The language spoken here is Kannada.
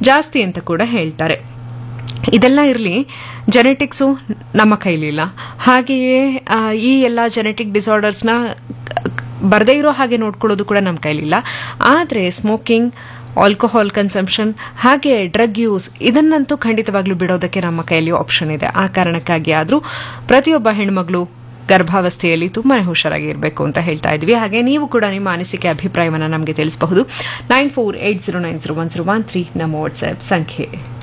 ಜಾಸ್ತಿ ಅಂತ ಕೂಡ ಹೇಳ್ತಾರೆ ಇದೆಲ್ಲ ಇರಲಿ ಜೆನೆಟಿಕ್ಸು ನಮ್ಮ ಕೈಲಿಲ್ಲ ಹಾಗೆಯೇ ಆ, ಈ ಎಲ್ಲ ಜೆನೆಟಿಕ್ ಡಿಸಾರ್ಡರ್ಸ್ನ ಬರದೇ ಇರೋ ಹಾಗೆ ನೋಡ್ಕೊಳ್ಳೋದು ಕೂಡ ನಮ್ಮ ಕೈಲಿಲ್ಲ ಆದರೆ ಸ್ಮೋಕಿಂಗ್ ಆಲ್ಕೋಹಾಲ್ ಕನ್ಸಂಪ್ಷನ್ ಹಾಗೆ ಡ್ರಗ್ ಯೂಸ್ ಇದನ್ನಂತೂ ಖಂಡಿತವಾಗ್ಲೂ ಬಿಡೋದಕ್ಕೆ ನಮ್ಮ ಕೈಯಲ್ಲಿ ಆಪ್ಷನ್ ಇದೆ ಆ ಕಾರಣಕ್ಕಾಗಿ ಆದರೂ ಪ್ರತಿಯೊಬ್ಬ ಹೆಣ್ಮಗಳು ಗರ್ಭಾವಸ್ಥೆಯಲ್ಲಿ ತುಂಬಾನೇ ಹುಷಾರಾಗಿ ಇರಬೇಕು ಅಂತ ಹೇಳ್ತಾ ಇದ್ವಿ ಹಾಗೆ ನೀವು ಕೂಡ ನಿಮ್ಮ ಅನಿಸಿಕೆ ಅಭಿಪ್ರಾಯವನ್ನು ನಮಗೆ ತಿಳಿಸಬಹುದು nine four eight zero nine zero one zero one three ನಮ್ಮ ವಾಟ್ಸ್ಆ್ಯಪ್ ಸಂಖ್ಯೆ